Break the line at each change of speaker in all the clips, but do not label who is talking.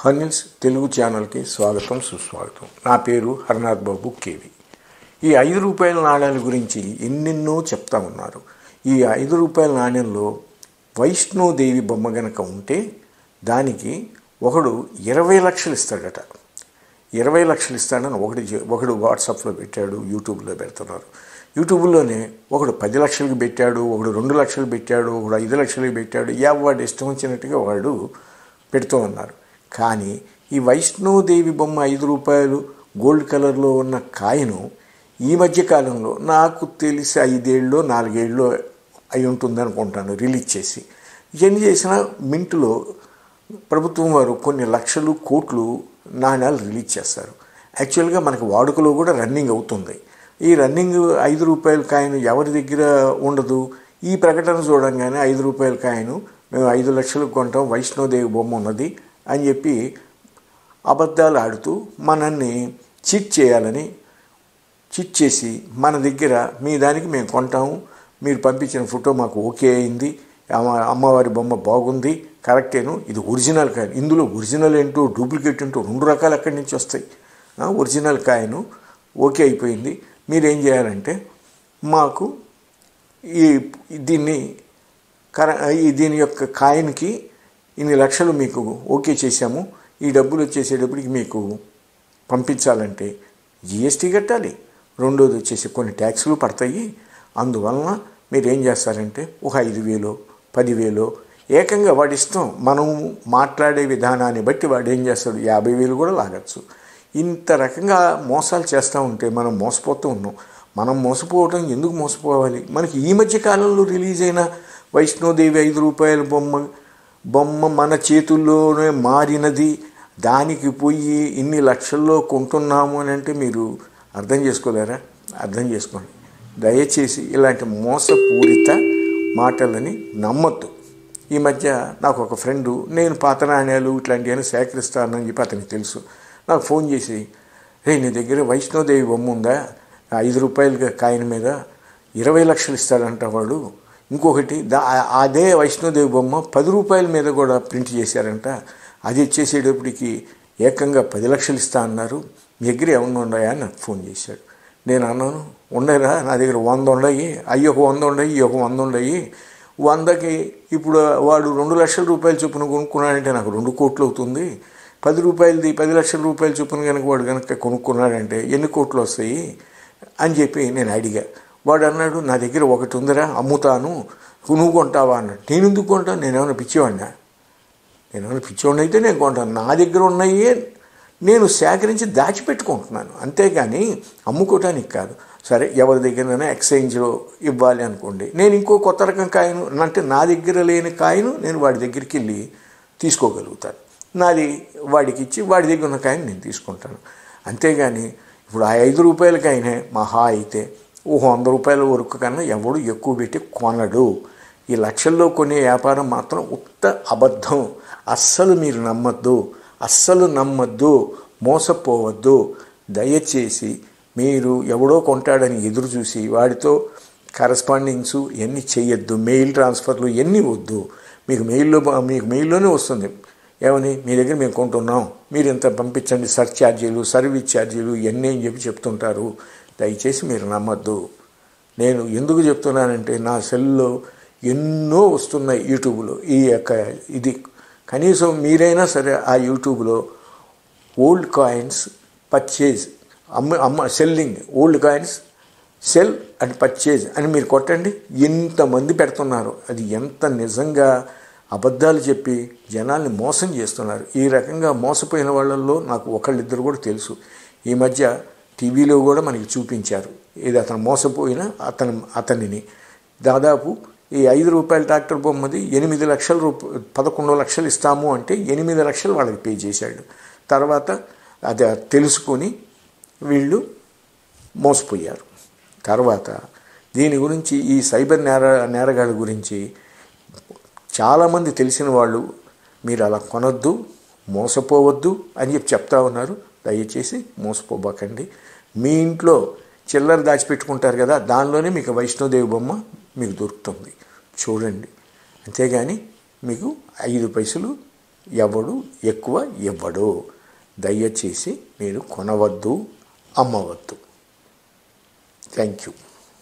హర్నిల్స్ తెలుగు ఛానల్కి స్వాగతం సుస్వాగతం నా పేరు హర్నాథ్ బాబు కేవి ఈ ఐదు రూపాయల నాణ్యాల గురించి ఎన్నెన్నో చెప్తా ఉన్నారు ఈ ఐదు రూపాయల నాణ్యంలో వైష్ణోదేవి బొమ్మ గనక ఉంటే దానికి ఒకడు ఇరవై లక్షలు ఇస్తాడట ఇరవై లక్షలు ఇస్తాడని ఒకటి చె- ఒకడు వాట్సాప్లో పెట్టాడు యూట్యూబ్లో పెడుతున్నారు యూట్యూబ్లోనే ఒకడు పది లక్షలకు పెట్టాడు ఒకడు రెండు లక్షలు పెట్టాడు ఒకడు ఐదు లక్షలకు పెట్టాడు వాడు ఇష్టం వచ్చినట్టుగా వాడు పెడుతూ ఉన్నారు కానీ ఈ వైష్ణోదేవి బొమ్మ ఐదు రూపాయలు గోల్డ్ కలర్లో ఉన్న కాయను ఈ మధ్య కాలంలో నాకు తెలిసి ఐదేళ్ళు నాలుగేళ్ళు అయి ఉంటుంది అనుకుంటాను రిలీజ్ చేసి ఎన్ని చేసినా మింట్లో ప్రభుత్వం వారు కొన్ని లక్షలు కోట్లు నాణ్యాలు రిలీజ్ చేస్తారు యాక్చువల్గా మనకి వాడుకలో కూడా రన్నింగ్ అవుతుంది ఈ రన్నింగ్ ఐదు రూపాయల కాయను ఎవరి దగ్గర ఉండదు ఈ ప్రకటన చూడంగానే ఐదు రూపాయల కాయను మేము ఐదు లక్షలకు కొంటాం వైష్ణోదేవి బొమ్మ ఉన్నది అని చెప్పి అబద్ధాలు ఆడుతూ మనల్ని చీట్ చేయాలని చిట్ చేసి మన దగ్గర మీ దానికి మేము కొంటాము మీరు పంపించిన ఫోటో మాకు ఓకే అయింది అమ్మ- అమ్మవారి బొమ్మ బాగుంది కరెక్టేను ఇది ఒరిజినల్ కాయను ఇందులో ఒరిజినల్ ఏంటో డూప్లికేట్ ఏంటో రెండు రకాలు ఎక్కడి నుంచి వస్తాయి ఆ, ఒరిజినల్ కాయను ఓకే అయిపోయింది మీరేం చేయాలంటే మాకు ఈ దీన్ని కర ఈ దీని యొక్క కాయిన్కి ఇన్ని లక్షలు మీకు ఓకే చేశాము ఈ డబ్బులు వచ్చేసేటప్పటికి మీకు పంపించాలంటే జిఎస్టీ కట్టాలి రెండోది వచ్చేసి కొన్ని ట్యాక్సులు పడతాయి అందువలన మీరు ఏం చేస్తారంటే ఒక ఐదు వేలు పదివేలు ఏకంగా వాడి ఇష్టం మనం మాట్లాడే విధానాన్ని బట్టి వాడు ఏం చేస్తాడు యాభై వేలు కూడా లాగచ్చు ఇంత రకంగా మోసాలు చేస్తూ ఉంటే మనం మోసపోతూ ఉన్నాం మనం మోసపోవటం ఎందుకు మోసపోవాలి మనకి ఈ మధ్య కాలంలో రిలీజ్ అయిన వైష్ణోదేవి ఐదు రూపాయల బొమ్మ బొమ్మ మన చేతుల్లోనే మారినది దానికి పోయి ఇన్ని లక్షల్లో కొంటున్నాము అని అంటే మీరు అర్థం చేసుకోలేరా అర్థం చేసుకోండి దయచేసి ఇలాంటి మోసపూరిత మాటలని నమ్మొద్దు ఈ మధ్య నాకు ఒక ఫ్రెండు నేను పాత నాణ్యాలు ఇట్లాంటివన్నీ సేకరిస్తానని చెప్పి అతనికి తెలుసు నాకు ఫోన్ చేసి రే నీ దగ్గర వైష్ణోదేవి బొమ్మ ఉందా ఆ ఐదు రూపాయల కాయిన్ మీద ఇరవై లక్షలు ఇస్తాడంట వాడు ఇంకొకటి దా అదే వైష్ణోదేవి బొమ్మ పది రూపాయల మీద కూడా ప్రింట్ చేశారంట అది ఇచ్చేసేటప్పటికి ఏకంగా పది లక్షలు ఇస్తా అన్నారు మీ దగ్గర ఏమన్నా ఉన్నాయా అని నాకు ఫోన్ చేశాడు నేను అన్నాను ఉండరా నా దగ్గర వంద ఉన్నాయి అయ్యి ఒక వంద ఉన్నాయి ఈ ఒక వంద ఉన్నాయి వందకి ఇప్పుడు వాడు రెండు లక్షల రూపాయలు చొప్పున కొనుక్కున్నాడంటే నాకు రెండు కోట్లు అవుతుంది పది రూపాయలది పది లక్షల రూపాయల చొప్పున కనుక వాడు కనుక కొనుక్కున్నాడంటే ఎన్ని కోట్లు వస్తాయి అని చెప్పి నేను అడిగా వాడు అన్నాడు నా దగ్గర ఒకటి ఉందిరా అమ్ముతాను నువ్వు కొంటావా అన్నాడు నేను ఎందుకు కొంటాను నేనేమైనా పిచ్చివాడినా నేను పిచ్చోడిని అయితే నేను కొంటాను నా దగ్గర ఉన్నాయి నేను సేకరించి దాచిపెట్టుకుంటున్నాను అంతేగాని అమ్ముకోవటానికి కాదు సరే ఎవరి దగ్గరైనా ఎక్స్చేంజ్లో ఇవ్వాలి అనుకోండి నేను ఇంకో కొత్త రకం కాయను అంటే నా దగ్గర లేని కాయను నేను వాడి దగ్గరికి వెళ్ళి తీసుకోగలుగుతాను నాది వాడికి ఇచ్చి వాడి దగ్గర ఉన్న కాయను నేను తీసుకుంటాను అంతేగాని ఇప్పుడు ఆ ఐదు రూపాయల కాయనే మహా అయితే ఓ వంద రూపాయల వరకు కన్నా ఎవడు ఎక్కువ పెట్టి కొనడు ఈ లక్షల్లో కొనే వ్యాపారం మాత్రం ఉత్త అబద్ధం అస్సలు మీరు నమ్మద్దు అస్సలు నమ్మద్దు మోసపోవద్దు దయచేసి మీరు ఎవడో కొంటాడని ఎదురు చూసి వాడితో కరస్పాండింగ్స్ ఇవన్నీ చేయొద్దు మెయిల్ ట్రాన్స్ఫర్లు ఇవన్నీ వద్దు మీకు మెయిల్లో మీకు మెయిల్లోనే వస్తుంది ఏమని మీ దగ్గర మేము కొంటున్నాం మీరు ఇంత పంపించండి సర్చ్ ఛార్జీలు సర్వీస్ ఛార్జీలు ఇవన్నీ అని చెప్పి చెప్తుంటారు దయచేసి మీరు నమ్మద్దు నేను ఎందుకు చెప్తున్నానంటే నా సెల్లో ఎన్నో వస్తున్నాయి యూట్యూబ్లో ఈ యొక్క ఇది కనీసం మీరైనా సరే ఆ యూట్యూబ్లో ఓల్డ్ కాయిన్స్ పర్చేజ్ అమ్మ అమ్మ selling old coins sell and purchase అని మీరు కొట్టండి ఎంతమంది పెడుతున్నారు అది ఎంత నిజంగా అబద్ధాలు చెప్పి జనాల్ని మోసం చేస్తున్నారు ఈ రకంగా మోసపోయిన వాళ్ళల్లో నాకు ఒకళ్ళిద్దరు కూడా తెలుసు ఈ మధ్య టీవీలో కూడా మనకి చూపించారు ఇది అతను మోసపోయిన అతను అతనిని దాదాపు ఈ ఐదు రూపాయల ట్రాక్టర్ బొమ్మది ఎనిమిది లక్షల రూప పదకొండు లక్షలు ఇస్తాము అంటే ఎనిమిది లక్షలు వాళ్ళకి పే చేశాడు తర్వాత అది తెలుసుకొని వీళ్ళు మోసపోయారు తర్వాత దీని గురించి ఈ సైబర్ నేర నేరగాళ్ళ గురించి చాలామంది తెలిసిన వాళ్ళు మీరు అలా కొనొద్దు మోసపోవద్దు అని చెప్పి చెప్తా ఉన్నారు దయచేసి మోసపోబాకండి మీ ఇంట్లో చిల్లర దాచిపెట్టుకుంటారు కదా దానిలోనే మీకు వైష్ణోదేవి బొమ్మ మీకు దొరుకుతుంది చూడండి అంతేగాని మీకు ఐదు పైసలు ఎవడు ఎక్కువ ఇవ్వడు దయచేసి మీరు కొనవద్దు అమ్మవద్దు థ్యాంక్ యూ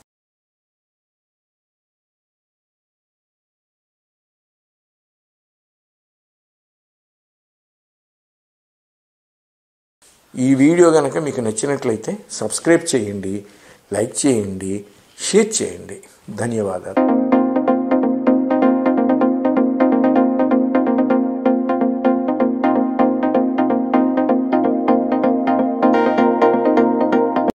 ఈ వీడియో కనుక మీకు నచ్చినట్లయితే సబ్స్క్రైబ్ చేయండి లైక్ చేయండి షేర్ చేయండి ధన్యవాదాలు